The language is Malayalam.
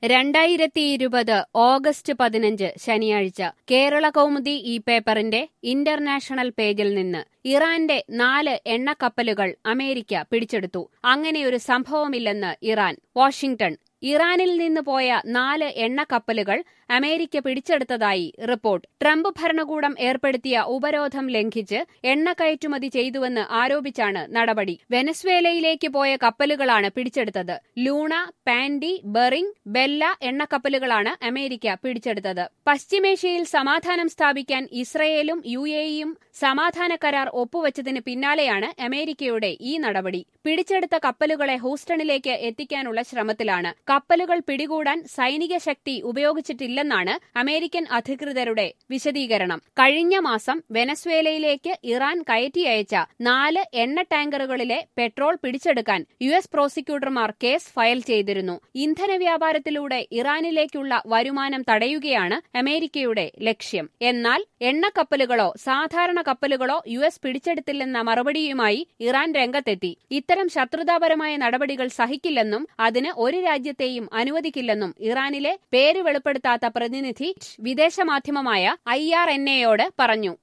രണ്ടായിരത്തി ഇരുപത് ഓഗസ്റ്റ് പതിനഞ്ച് ശനിയാഴ്ച കേരള കൗമുദി ഈ പേപ്പറിന്റെ ഇന്റർനാഷണൽ പേജിൽ നിന്ന് ഇറാന്റെ നാല് എണ്ണക്കപ്പലുകൾ അമേരിക്ക പിടിച്ചെടുത്തു അങ്ങനെയൊരു സംഭവമില്ലെന്ന് ഇറാൻ വാഷിംഗ്ടൺ ഇറാനിൽ നിന്ന് പോയ നാല് എണ്ണക്കപ്പലുകൾ അമേരിക്ക പിടിച്ചെടുത്തതായി റിപ്പോർട്ട് ട്രംപ് ഭരണകൂടം ഏർപ്പെടുത്തിയ ഉപരോധം ലംഘിച്ച് എണ്ണ കയറ്റുമതി ചെയ്തുവെന്ന് ആരോപിച്ചാണ് നടപടി വെനസ്വേലയിലേക്ക് പോയ കപ്പലുകളാണ് പിടിച്ചെടുത്തത് ലൂണ പാൻഡി ബെറിംഗ് ബെല്ല എണ്ണക്കപ്പലുകളാണ് അമേരിക്ക പിടിച്ചെടുത്തത് പശ്ചിമേഷ്യയിൽ സമാധാനം സ്ഥാപിക്കാൻ ഇസ്രയേലും യു എയും സമാധാന കരാർ ഒപ്പുവച്ചതിന് പിന്നാലെയാണ് അമേരിക്കയുടെ ഈ നടപടി പിടിച്ചെടുത്ത കപ്പലുകളെ ഹൂസ്റ്റണിലേക്ക് എത്തിക്കാനുള്ള ശ്രമത്തിലാണ് കപ്പലുകൾ പിടികൂടാൻ സൈനിക ശക്തി ഉപയോഗിച്ചിട്ടില്ലെന്നാണ് അമേരിക്കൻ അധികൃതരുടെ വിശദീകരണം കഴിഞ്ഞ മാസം വെനസ്വേലയിലേക്ക് ഇറാൻ കയറ്റി അയച്ച നാല് എണ്ണ ടാങ്കറുകളിലെ പെട്രോൾ പിടിച്ചെടുക്കാൻ യു എസ് പ്രോസിക്യൂട്ടർമാർ കേസ് ഫയൽ ചെയ്തിരുന്നു ഇന്ധന വ്യാപാരത്തിലൂടെ ഇറാനിലേക്കുള്ള വരുമാനം തടയുകയാണ് അമേരിക്കയുടെ ലക്ഷ്യം എന്നാൽ എണ്ണക്കപ്പലുകളോ സാധാരണ കപ്പലുകളോ യു എസ് പിടിച്ചെടുത്തില്ലെന്ന മറുപടിയുമായി ഇറാൻ രംഗത്തെത്തി ഇത്തരം ശത്രുതാപരമായ നടപടികൾ സഹിക്കില്ലെന്നും അതിന് ഒരു രാജ്യത്തെയും അനുവദിക്കില്ലെന്നും ഇറാനിലെ പേര് വെളിപ്പെടുത്താത്ത പ്രതിനിധി വിദേശ മാധ്യമമായ ഐ ആർ എൻ എയോട് പറഞ്ഞു